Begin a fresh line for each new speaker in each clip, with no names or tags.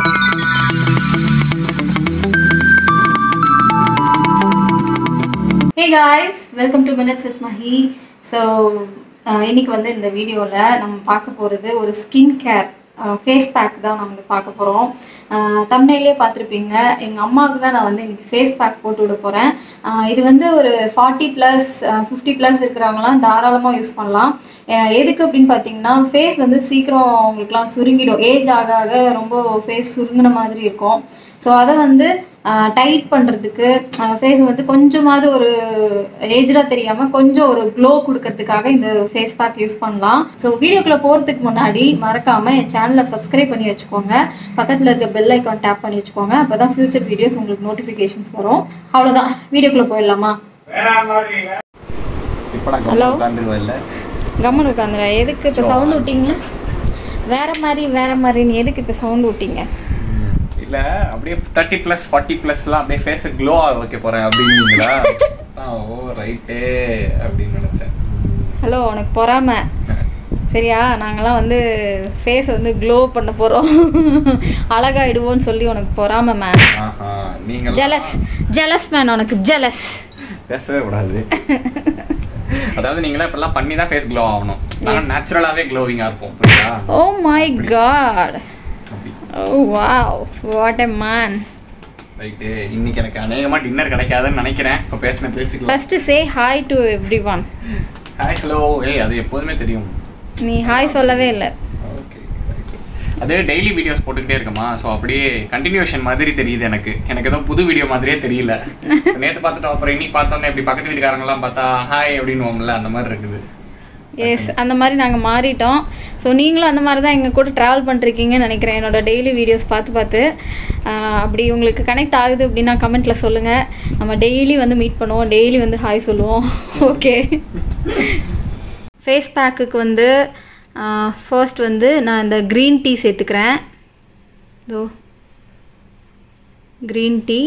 Hey guys welcome to minutes with Mahi so இன்னைக்கு வந்து இந்த வீடியோவில் நம்ம பார்க்க போகிறது ஒரு ஸ்கின் கேர் ஃபேஸ் பேக் தான் நம்ம வந்து பார்க்க போகிறோம் தமிழ்லேயே பார்த்துருப்பீங்க எங்கள் அம்மாவுக்கு தான் நான் வந்து இன்னைக்கு ஃபேஸ் பேக் போட்டு விட போகிறேன் இது வந்து ஒரு ஃபார்ட்டி ப்ளஸ் ஃபிஃப்டி ப்ளஸ் இருக்கிறவங்களாம் தாராளமாக யூஸ் பண்ணலாம் அஹ் எதுக்கு அப்படின்னு பார்த்தீங்கன்னா ஃபேஸ் வந்து சீக்கிரம் அவங்களுக்குலாம் சுருங்கிடும் ஏஜ் ஆக ஆக ரொம்ப ஃபேஸ் சுருங்கின மாதிரி இருக்கும் ஸோ அதை வந்து டைட் பண்ணுறதுக்கு ஃபேஸ் வந்து கொஞ்சமாவது ஒரு ஏஜ்டாக தெரியாமல் கொஞ்சம் ஒரு க்ளோ கொடுக்கறதுக்காக இந்த ஃபேஸ் பேக் யூஸ் பண்ணலாம் ஸோ வீடியோக்குள்ளே போகிறதுக்கு முன்னாடி மறக்காமல் என் சேனலை சப்ஸ்கிரைப் பண்ணி வச்சுக்கோங்க பக்கத்தில் இருக்க பெல் ஐக்கான் டேப் பண்ணி வச்சுக்கோங்க அப்போ தான் ஃபியூச்சர் வீடியோஸ் உங்களுக்கு நோட்டிஃபிகேஷன்ஸ் வரும் அவ்வளோதான் வீடியோக்குள்ளே போயிடலாமா
இப்படா
Hello?
உட்காந்துருவா இல்ல
கம்மன் உட்காந்துடா எதுக்கு இப்போ சவுண்ட் விட்டீங்க வேற மாதிரி வேற மாதிரின்னு எதுக்கு இப்போ சவுண்ட் விட்டீங்க
இல்ல அப்படியே தேர்ட்டி பிளஸ் ஃபார்ட்டி பிளஸ்லாம் அப்படியே ஃபேஸ் க்ளோ வைக்க போறேன் அப்படின்னீங்களா ஆ, ஓ ரைட்டே அப்படின்னு நினைச்சேன்
ஹலோ உனக்கு பொறாம சரியா நாங்கெல்லாம் வந்து ஃபேஸ் வந்து க்ளோ பண்ண போகிறோம் அழகாயிடுவோன்னு சொல்லி உனக்கு பொறாம மேன்
ஆஹா நீங்க
ஜெலஸ் ஜெலஸ் மேன் உனக்கு ஜெலஸ்
பேசவே கூடாது அதாவது நீங்களா இப்பெல்லாம் பண்ணி தான் ஃபேஸ் க்ளோ ஆகணும் நாங்க நேச்சுரலாவே க்ளோவிங்கா இருப்போம் புரியுதா
ஓ மை காட்
அப்படி
oh wow what a man
right இன்னைக்கு எனக்கு அநேகமா டின்னர் கிடைக்காதுன்னு நினைக்கிறேன் இப்போ பேசின பேச்சுக்கலாம்
first say hi to everyone
hi hello hey அது எப்போதுமே தெரியும்
நீ ஹாய் சொல்லவே இல்லை
ஓகே அது டெய்லி வீடியோஸ் போட்டுக்கிட்டே இருக்கமா ஸோ அப்படியே கண்டினியூஷன் மாதிரி தெரியுது எனக்கு எனக்கு ஏதோ புது வீடியோ மாதிரியே தெரியல நேற்று பார்த்துட்டு அப்புறம் இன்னைக்கு பார்த்தோன்னே இப்படி பக்கத்து வீட்டுக்காரங்களாம் பார்த்தா ஹாய் அப்படின்னுவோம்ல அந்த மாதிரி இருக்குது
எஸ் அந்த மாதிரி நாங்கள் மாறிட்டோம் ஸோ நீங்களும் அந்த மாதிரி தான் எங்கள் கூட ட்ராவல் பண்ணிருக்கீங்கன்னு நினைக்கிறேன் என்னோட டெய்லி வீடியோஸ் பார்த்து பார்த்து ஆஹ் அப்படி உங்களுக்கு கனெக்ட் ஆகுது அப்படின்னா கமெண்ட்டில் சொல்லுங்கள் நம்ம டெய்லி வந்து மீட் பண்ணுவோம் டெய்லி வந்து ஹாய் சொல்லுவோம் ஓகே ஃபேஸ் பேக்குக்கு வந்து ஃபர்ஸ்ட் வந்து நான் இந்த க்ரீன் டீ சேர்த்துக்கிறேன் இதோ க்ரீன் டீ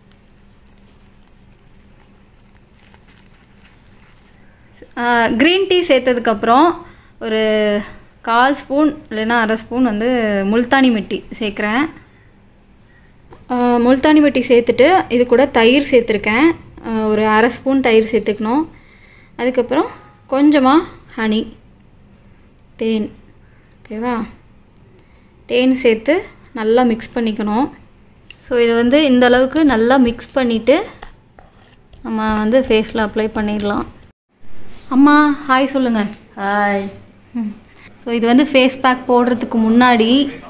க்ரீன் டீ சேர்த்ததுக்கப்புறம் ஒரு கால் ஸ்பூன் இல்லைன்னா அரை ஸ்பூன் வந்து முல்தானி மிட்டி சேர்க்குறேன் முல்தானி மிட்டி சேர்த்துட்டு இது கூட தயிர் சேர்த்துருக்கேன் ஆஹ் ஒரு அரை ஸ்பூன் தயிர் சேர்த்துக்கணும் அதுக்கப்புறம் கொஞ்சமாக ஹனி தேன் ஓகேவா தேன் சேர்த்து நல்லா மிக்ஸ் பண்ணிக்கணும் ஸோ இதை வந்து இந்த அளவுக்கு நல்லா மிக்ஸ் பண்ணிவிட்டு நம்ம வந்து ஃபேஸில் அப்ளை பண்ணிடலாம் அம்மா ஹாய் சொல்லுங்கள் ஹாய் ஸோ இது வந்து ஃபேஸ் பேக் போடுறதுக்கு முன்னாடி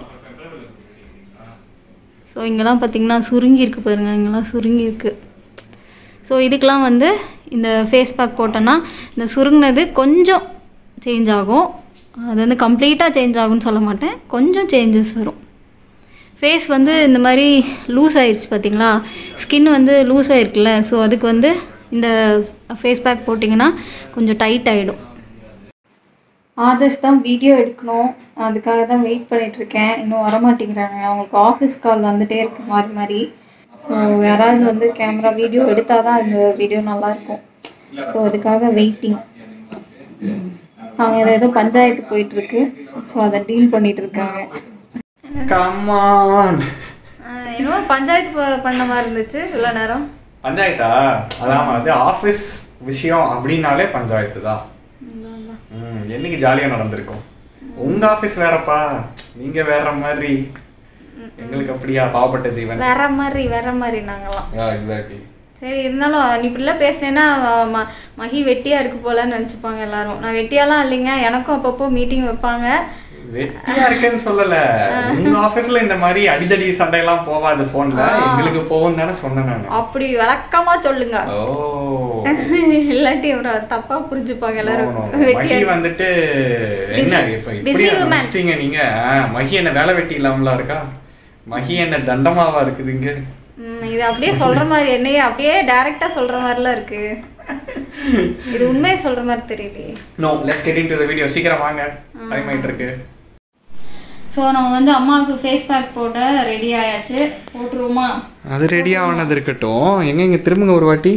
ஸோ இங்கெல்லாம் பார்த்தீங்கன்னா சுருங்கி இருக்கு பாருங்க இங்கெல்லாம் சுருங்கி இருக்கு ஸோ இதுக்கெலாம் வந்து இந்த ஃபேஸ் பேக் போட்டோன்னா இந்த சுருங்கினது கொஞ்சம் சேஞ்ச் ஆகும் அது வந்து கம்ப்ளீட்டாக சேஞ்ச் ஆகும்னு சொல்ல மாட்டேன் கொஞ்சம் சேஞ்சஸ் வரும் ஃபேஸ் வந்து இந்த மாதிரி லூஸ் ஆயிடுச்சு பார்த்தீங்களா ஸ்கின் வந்து லூஸ் ஆயிருக்குல்ல ஸோ அதுக்கு வந்து இந்த ஃபேஸ் பேக் போட்டிங்கன்னா கொஞ்சம் டைட் ஆகிடும் ஆதர்ஸ் தான் வீடியோ எடுக்கணும் அதுக்காக தான் வெயிட் பண்ணிட்டு இருக்கேன் இன்னும் வரமாட்டேங்கிறாங்க அவங்களுக்கு ஆஃபீஸ் கால் வந்துட்டே இருக்கு மாறி மாறி ஸோ யாராவது வந்து கேமரா வீடியோ எடுத்தால் தான் இந்த வீடியோ நல்லாயிருக்கும் ஸோ அதுக்காக வெயிட்டிங் அவங்க ஏதோ ஏதோ பஞ்சாயத்து போயிட்டு இருக்கு ஸோ அதை டீல் பண்ணிட்டு இருக்காங்க
கம்மான்
என்னமோ பஞ்சாயத்து பண்ண மாதிரி இருந்துச்சு இவ்வளோ நேரம்
பஞ்சாயத்தா அதான் அது ஆஃபீஸ் விஷயம் அப்படின்னாலே பஞ்சாயத்து தான் ம், என்னைக்கு ஜாலியா நடந்திருக்கும் உங்க ஆபீஸ் வேறப்பா நீங்க வேற மாதிரி எங்களுக்கு அப்படியா பாவப்பட்ட ஜீவன்
வேற மாதிரி வேற மாதிரி நாங்கெல்லாம்
எக்ஸாக்ட்லி
சரி இருந்தாலும் நீ இப்படிலாம் பேசினேன்னா ம- மகி வெட்டியா இருக்கு போலன்னு நினச்சிப்பாங்க எல்லாரும் நான் வெட்டியாலாம் இல்லைங்க எனக்கும் அப்பப்போ மீட்டிங் வைப்பாங்க
வெட்டியா இருக்கேன்னு சொல்லல உங்க ஆபீஸ்ல இந்த மாதிரி அடிதடி சண்டையெல்லாம் போவாது போன்ல எங்களுக்கு போகும் தானே சொன்னேன் நானு
அப்படி விளக்கமா சொல்லுங்க
ஓ
இல்லாட்டி அப்புறம் தப்பா புரிஞ்சுப்பாங்க எல்லாரும்
no, no.
வெட்டியா
மகி வந்துட்டு என்ன இப்ப இப்படி
busy woman.
நினைச்சிட்டீங்க நீங்க ஆ, மகி என்ன வேலை வெட்டி இல்லாமலா இருக்கா மகி என்ன தண்டமாவா இருக்குதுங்க
ம், இது அப்படியே சொல்ற மாதிரி என்னையே அப்படியே டைரக்டா சொல்ற மாதிரிலாம் இருக்கு இது உண்மையை சொல்ற மாதிரி தெரியலையே
no let's get into the video சீக்கிரம் வாங்க டைம் ஆயிட்டு இருக்கு
ஸோ நம்ம வந்து அம்மாவுக்கு ஃபேஸ் பேக் போட ரெடி ஆயாச்சு போட்டுருவோமா
அது ரெடி ஆனது இருக்கட்டும் எங்க இங்க திரும்புங்க ஒரு வாட்டி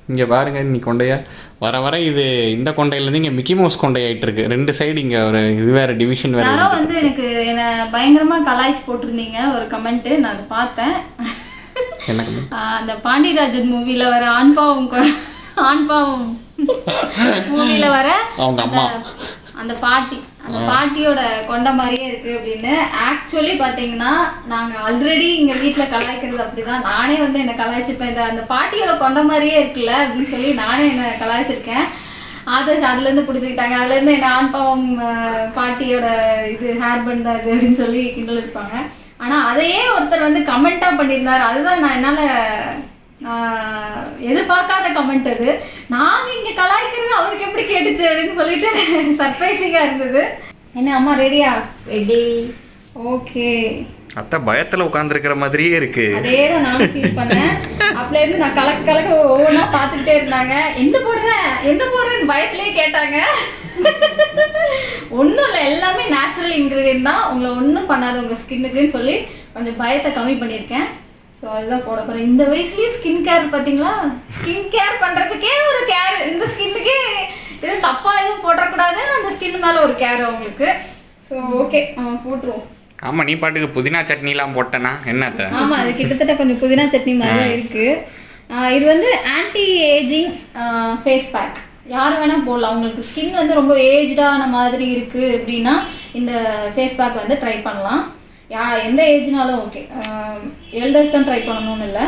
இங்கே பாருங்க இன்னைக்கு கொண்டைய வர வர இது இந்த கொண்டையிலேருந்து இங்கே மிக்கி மவுஸ் கொண்டை ஆயிட்டு இருக்கு ரெண்டு சைடு இங்கே ஒரு இது வேற டிவிஷன் வேற
யாரோ வந்து எனக்கு என்ன பயங்கரமா கலாய்ச்சி போட்டிருந்தீங்க ஒரு கமெண்ட் நான் அதை பார்த்தேன்
எனக்கு
ஆஹ் அந்த பாண்டியராஜன் மூவில வர ஆண் பாவம் கொ- ஆண் பாவம் மூவில வர
அவங்க அம்மா
அந்த பாட்டி அந்த பாட்டியோட கொண்ட மாதிரியே இருக்கு அப்படின்னு ஆக்சுவலி பாத்தீங்கன்னா நாங்க ஆல்ரெடி இங்க வீட்ல கலாய்க்கிறது அப்படிதான் நானே வந்து என்ன கலாய்ச்சிப்பேன் இந்த அந்த பாட்டியோட கொண்ட மாதிரியே இருக்குல்ல அப்படின்னு சொல்லி நானே என்ன கலாய்ச்சிருக்கேன் அது அதுல இருந்து பிடிச்சிக்கிட்டாங்க அதுல இருந்து என்ன ஆண் பாவம் ஆஹ், பாட்டியோட இது ஹேர் பண்ட் தான் இது அப்படின்னு சொல்லி கிண்டல் இருப்பாங்க ஆனா அதையே ஒருத்தர் வந்து கமெண்டா பண்ணியிருந்தாரு அதுதான் நான் என்னால ஆஹ், எதிர்பார்க்காத கமெண்ட் அது நாங்க இங்க கலாய்க்கிறது அவருக்கு எப்படி கேட்டுச்சு அப்படின்னு சொல்லிட்டு சர்ப்ரைசிங்கா இருந்தது என்ன அம்மா ரெடியா
ரெடி
ஓகே
அத்தை பயத்தில் உட்காந்துருக்கிற மாதிரியே இருக்கு
அதே தான் நானும் ஃபீல் பண்ணேன் அப்பல இருந்து நான் கலக்க கலக்க ஒவ்வொன்றா பார்த்துக்கிட்டே இருந்தாங்க என்ன போடுற என்ன போடுறேன்னு பயத்திலேயே கேட்டாங்க ஒன்றும் இல்லை எல்லாமே நேச்சுரல் இன்க்ரீடியன்ட் தான் உங்களை ஒன்றும் பண்ணாது உங்கள் ஸ்கின்னுக்குன்னு சொல்லி கொஞ்சம் பயத்தை கம்மி பண்ணியிருக்கேன் ஸோ அதுதான் போட போகிறேன் இந்த வயசுலயே ஸ்கின் கேர் பார்த்தீங்களா ஸ்கின் கேர் பண்ணுறதுக்கே ஒரு கேர் இந்த ஸ்கின்னுக்கே எதுவும் தப்பாக எதுவும் போடக்கூடாதுன்னு அந்த ஸ்கின் மேலே ஒரு கேர் அவங்களுக்கு ஸோ ஓகே போட்டுருவோம்
ஆமாம் நீ பாட்டுக்கு புதினா சட்னிலாம் போட்டேனா என்ன அத்தை
ஆமா அது கிட்டத்தட்ட கொஞ்சம் புதினா சட்னி மாதிரி தான் இருக்கு ஆஹ் இது வந்து ஆன்டி ஏஜிங் ஃபேஸ் பேக் யார் வேணா போடலாம் உங்களுக்கு ஸ்கின் வந்து ரொம்ப ஏஜ்டான மாதிரி இருக்கு அப்படின்னா இந்த ஃபேஸ் பேக் வந்து ட்ரை பண்ணலாம் யா எந்த ஏஜ்னாலும் ஓகே எல்டர்ஸ் தான் ட்ரை பண்ணணும்னு இல்லை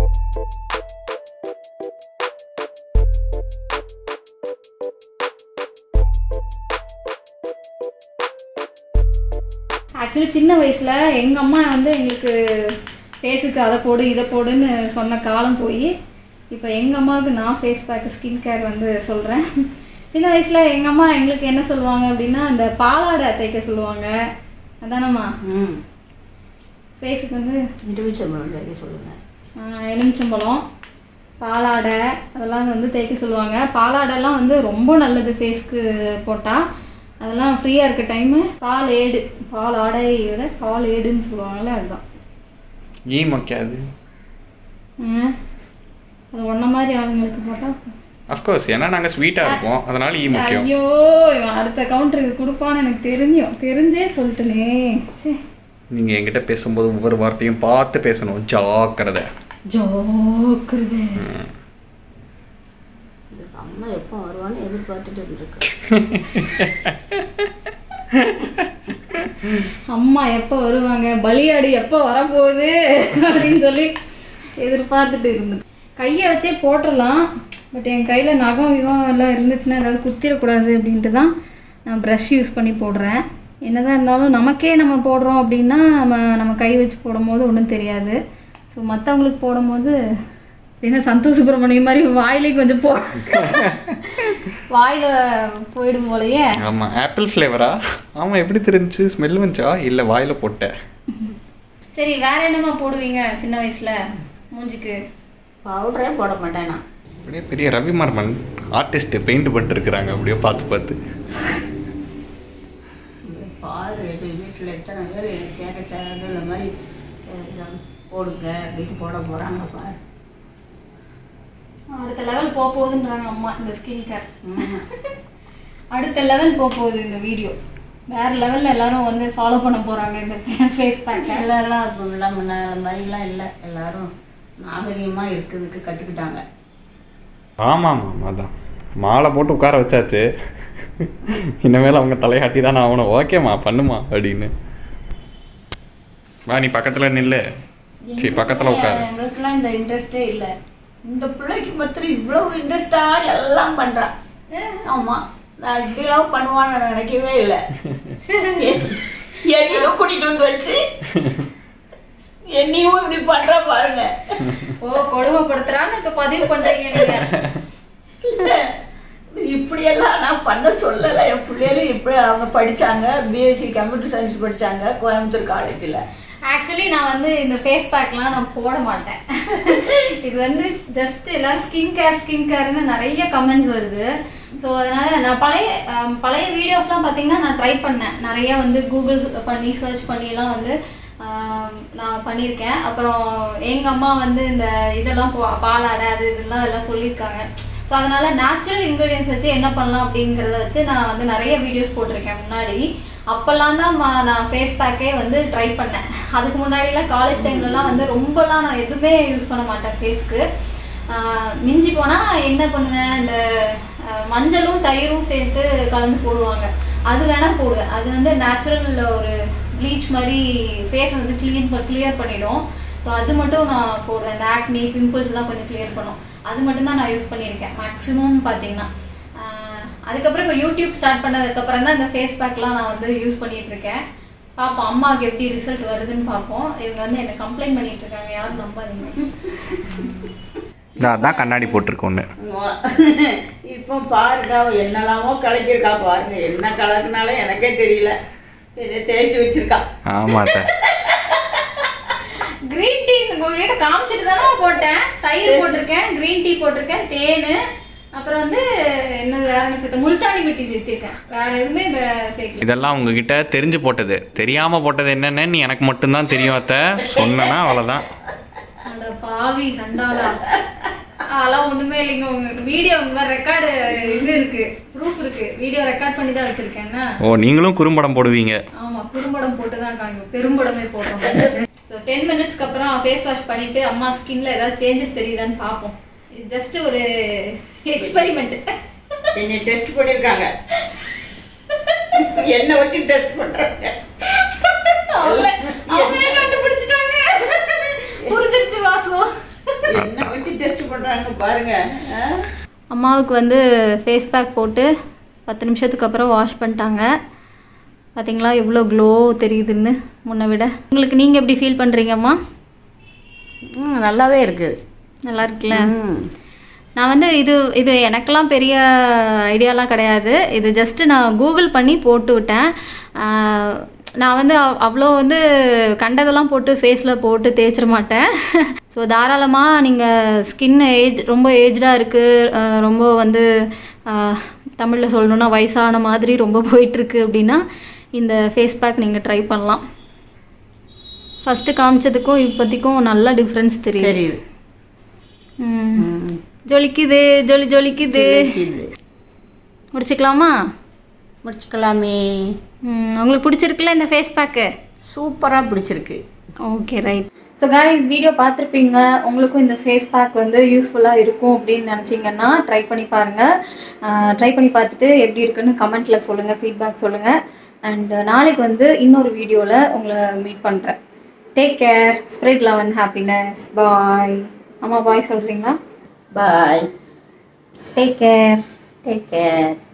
ஆக்சுவலி சின்ன வயசுல எங்க அம்மா வந்து எங்களுக்கு ஃபேஸுக்கு அதை போடு இதை போடுன்னு சொன்ன காலம் போய் இப்போ எங்க அம்மாவுக்கு நான் ஃபேஸ் பேக் ஸ்கின் கேர் வந்து சொல்றேன் சின்ன வயசுல எங்க அம்மா எங்களுக்கு என்ன சொல்லுவாங்க அப்படின்னா இந்த பாலாடை தைக்க சொல்லுவாங்க அதானம்மா
ம்
ஃபேஸுக்கு வந்து
எலுமிச்சம்பழம் தைக்க சொல்லுங்க
ஆஹ், எலுமிச்சம்பழம் பாலாடை அதெல்லாம் வந்து தேய்க்க சொல்லுவாங்க பாலாடைலாம் வந்து ரொம்ப நல்லது ஃபேஸ்க்கு போட்டால் அதெல்லாம் ஃப்ரீயாக இருக்க டைமு பால் ஏடு பால் ஆடையோட பால் ஏடுன்னு சொல்லுவாங்கல்ல அதுதான்
ஈ மொக்காது
ஆ, அது ஒன்றை மாதிரி ஆளுங்களுக்கு போட்டால்
அஃப்கோர்ஸ் ஏன்னா நாங்கள் ஸ்வீட்டாக இருப்போம் அதனால ஈ முக்கியம்
ஐயோ இவன் அடுத்த கவுண்டருக்கு கொடுப்பான்னு எனக்கு தெரியும் தெரிஞ்சே சொல்லிட்டுனே சே
நீங்கள் என்கிட்ட பேசும்போது ஒவ்வொரு வார்த்தையும் பார்த்து பேசணும் ஜாக்கிரதை
ஜோக்குறது
இதுக்கு அம்மா எப்போ வருவான்னு எதிர்பார்த்துட்டு இருந்திருக்கு
அம்மா எப்போ வருவாங்க பலியாடு எப்போ வரப்போகுது அப்படின்னு சொல்லி எதிர்பார்த்துட்டு இருந்தது கையை வச்சே போட்டுடலாம் பட் என் கையில் நகம் விகம் எல்லாம் இருந்துச்சுன்னா ஏதாவது குத்திடக்கூடாது அப்படின்ட்டு தான் நான் ப்ரஷ் யூஸ் பண்ணி போடுறேன் என்னதான் இருந்தாலும் நமக்கே நம்ம போடுறோம் அப்படின்னா நம்ம நம்ம கை வச்சு போடும்போது ஒன்றும் தெரியாது ஸோ மற்றவங்களுக்கு போடும்போது என்ன சந்தோஷ் சுப்பிரமணியம் மாதிரி வாயிலே கொஞ்சம் போ வாயில போயிடும் போலயே
ஆமாம் ஆப்பிள் ஃப்ளேவரா ஆமாம் எப்படி தெரிஞ்சுச்சு ஸ்மெல் வந்துச்சா இல்லை வாயில் போட்டேன்
சரி வேற என்னமா போடுவீங்க சின்ன வயசுல மூஞ்சிக்கு
பவுடரே போட மாட்டேன் நான்
அப்படியே பெரிய ரவிமர்மன் ஆர்டிஸ்ட் பெயிண்ட் பண்ணிருக்கிறாங்க அப்படியே பார்த்து பார்த்து
பால் எங்கள் வீட்டில் எத்தனை பேர் எனக்கு கேட்க சேனல் இந்த மாதிரி அஹ், இதை போடுங்க அப்படின்னு போட போகிறாங்க பாரு
அடுத்த லெவல் போக போகுதுன்றாங்க அம்மா இந்த ஸ்கின் கேர்
ம்.
அடுத்த லெவல் போக போகுது இந்த வீடியோ வேற லெவல்ல எல்லாரும் வந்து ஃபாலோ பண்ண போறாங்க இந்த ஃபேஸ் பேக்கை
எல்லாம் இப்போலாம் முன்ன மாதிரிலாம் இல்லை எல்லாரும் நாகரீகமாக இருக்கிறதுக்கு கற்றுக்கிட்டாங்க
ஆமாம் ஆமாம் அதான் மாலை போட்டு உட்கார வச்சாச்சு இனிமேல் அவங்க தலையாட்டி தானே ஆகணும் ஓகேம்மா பண்ணுமா அப்படின்னு வா நீ பக்கத்தில் நில்லு சரி பக்கத்தில் உட்காரு
எங்களுக்குலாம் இந்த இன்ட்ரெஸ்டே இல்லை இந்த பிள்ளைக்கு மாத்திரம் இவ்வளோ இன்ட்ரெஸ்டாக எல்லாம் பண்ணுறான் ஆமாம் நான் இப்படிலாம் பண்ணுவான்னு நான் நினைக்கவே இல்லை என்னையும் கூட்டிகிட்டு வந்து வச்சு என்னையும் இப்படி பண்ணுற பாருங்க
ஓ கொடுமைப்படுத்துறான்னு இப்ப பதிவு பண்றீங்க நீங்க
இல்ல, இப்படியெல்லாம் நான் பண்ண சொல்லலை என் பிள்ளைகளும் இப்படி அவங்க படிச்சாங்க பிஎஸ்சி கம்ப்யூட்டர் சயின்ஸ் படிச்சாங்க கோயம்புத்தூர் காலேஜில்
ஆக்சுவலி நான் வந்து இந்த ஃபேஸ் பேக்லாம் நான் போட மாட்டேன் இது வந்து ஜஸ்ட் எல்லாரும் ஸ்கின் கேர் ஸ்கின் கேர்னு நிறைய கமெண்ட்ஸ் வருது ஸோ அதனால நான் பழைய அஹ், பழைய வீடியோஸ்லாம் பார்த்தீங்கன்னா நான் ட்ரை பண்ணேன் நிறைய வந்து கூகுள் பண்ணி சர்ச் பண்ணிலாம் வந்து ஆஹ் நான் பண்ணியிருக்கேன் அப்புறம் எங்கள் அம்மா வந்து இந்த இதெல்லாம் பா- பாலாடை அது இதெல்லாம் எல்லாம் சொல்லியிருக்காங்க ஸோ அதனால நேச்சுரல் இன்க்ரீடியன்ஸ் வச்சு என்ன பண்ணலாம் அப்படிங்கிறத வச்சு நான் வந்து நிறைய வீடியோஸ் போட்டிருக்கேன் முன்னாடி அப்போல்லாம் தான் ம- நான் ஃபேஸ் பேக்கே வந்து ட்ரை பண்ணேன் அதுக்கு முன்னாடிலாம் காலேஜ் டைம்லலாம் வந்து ரொம்பலாம் நான் எதுவுமே யூஸ் பண்ண மாட்டேன் ஃபேஸ்க்கு மிஞ்சி போனால் என்ன பண்ணுவேன் இந்த ஆஹ் மஞ்சளும் தயிரும் சேர்த்து கலந்து போடுவாங்க அது வேணா போடுவேன் அது வந்து நேச்சுரல் ஒரு ப்ளீச் மாதிரி ஃபேஸ் வந்து க்ளீன் கிளியர் பண்ணிடும் ஸோ அது மட்டும் நான் போடுவேன் இந்த ஆக்னி பிம்பிள்ஸ்லாம் கொஞ்சம் கிளியர் பண்ணும் அது மட்டும் தான் நான் யூஸ் பண்ணியிருக்கேன் மேக்ஸிமம் பார்த்தீங்கன்னா ஆஹ் அதுக்கப்புறம் இப்போ யூடியூப் ஸ்டார்ட் பண்ணதுக்கப்புறம் தான் இந்த ஃபேஸ் பேக்லாம் நான் வந்து யூஸ் பண்ணிட்டு இருக்கேன் பார்ப்போம் அம்மாவுக்கு எப்படி ரிசல்ட் வருதுன்னு பார்ப்போம் இவங்க வந்து என்ன கம்ப்ளைண்ட் பண்ணிட்டு இருக்காங்க யாரும் நம்பாதீங்க
அதான் கண்ணாடி போட்டிருக்கோன்னு
இப்போ பாருங்க அவ என்னெல்லாமோ கலக்கியிருக்கா பாருங்க என்ன கலக்குனாலும் எனக்கே தெரியல இதை தேய்ச்சி வச்சிருக்கா
ஆமா அத்தை
கிரீன் டீ உங்ககிட்ட காமிச்சிட்டு தானே போட்டேன் தயிர் போட்டிருக்கேன் கிரீன் டீ போட்டிருக்கேன் தேன் அப்புறம் வந்து என்ன வேற என்ன சேர்த்தேன் முல்தானி மிட்டி சேர்த்திருக்கேன் வேற எதுவுமே வே- சேர்க்கல
இதெல்லாம் உங்ககிட்ட தெரிஞ்சு போட்டது தெரியாம போட்டது என்னன்னு எனக்கு மட்டும்தான் தெரியும் அத்தை சொன்னேன்னா அவ்வளவுதான்
அட பாவி சண்டாளா அதெல்லாம் ஒண்ணுமே இல்லைங்க உங்க வீடியோ உங்க ரெக்கார்டு இது இருக்கு ப்ரூஃப் இருக்கு வீடியோ ரெக்கார்ட் பண்ணி தான் வச்சிருக்கேன்னா
ஓ நீங்களும் குறும்படம் போடுவீங்க
ஆமா குறும்படம் போட்டு தான் காங்க பெரும்படமே போடுறோம் ஸோ டென் மினிட்ஸ்க்கு அப்புறம் ஃபேஸ் வாஷ் பண்ணிட்டு அம்மா ஸ்கின்ல ஏதாவது சேஞ்சஸ் தெரியுதான்னு பார்ப்போம் இது ஜஸ்ட் ஒரு எக்ஸ்பெரிமெண்ட்
என்னை டெஸ்ட் பண்ணியிருக்காங்க என்னை வச்சு டெஸ்ட் பண்றாங்க
அவங்களே கண்டுபிடிச்சிட்டாங்க புரிஞ்சிருச்சு வாசம்
என்ன வச்சு டெஸ்ட் பண்றாங்க பாருங்க ஆ?
அம்மாவுக்கு வந்து ஃபேஸ் பேக் போட்டு பத்து நிமிஷத்துக்கு அப்புறம் வாஷ் பண்ணிட்டாங்க பாத்தீங்களா எவ்வளோ க்ளோ தெரியுதுன்னு முன்னை விட உங்களுக்கு நீங்கள் எப்படி ஃபீல் பண்ணுறீங்கம்மா
ம் நல்லாவே இருக்குது
நல்லா இருக்குல்ல
ம்
நான் வந்து இது இது எனக்கெல்லாம் பெரிய ஐடியாலாம் கிடையாது இது ஜஸ்ட் நான் கூகுள் பண்ணி போட்டு விட்டேன் ஆஹ் நான் வந்து அவ்- அவ்வளோ வந்து கண்டதெல்லாம் போட்டு ஃபேஸில் போட்டு தேய்ச்சிட மாட்டேன் ஸோ தாராளமாக நீங்கள் ஸ்கின் ஏஜ் ரொம்ப ஏஜ்டாக இருக்குது ரொம்ப வந்து தமிழில் சொல்லணுன்னா வயசான மாதிரி ரொம்ப போயிட்டுருக்கு அப்படின்னா இந்த ஃபேஸ் பேக் நீங்கள் ட்ரை பண்ணலாம் ஃபஸ்ட்டு காமிச்சதுக்கும் இப்போதைக்கும் நல்ல டிஃப்ரென்ஸ் தெரியுது
தெரியுது
ம்
ம்
ஜொலிக்குது ஜொலி ஜொலிக்குது
தெரியுது.
முடிச்சுக்கலாமா
முடிச்சுக்கலாமே
ம், உங்களுக்கு பிடிச்சிருக்குல்ல இந்த ஃபேஸ் பேக்கு
சூப்பராக பிடிச்சிருக்கு
okay right so guys video பார்த்துருப்பீங்க உங்களுக்கும் இந்த ஃபேஸ் பேக் வந்து யூஸ்ஃபுல்லாக இருக்கும் அப்படின்னு நினச்சிங்கன்னா ட்ரை பண்ணி பாருங்கள் ட்ரை பண்ணி பார்த்துட்டு எப்படி இருக்குன்னு கமெண்ட்டில் சொல்லுங்கள் ஃபீட்பேக் சொல்லுங்கள் அண்ட் நாளைக்கு வந்து இன்னொரு வீடியோவில் உங்களை மீட் பண்ணுறேன் take care spread love and happiness bye அம்மா பாய் சொல்கிறீங்களா
bye
take care
take care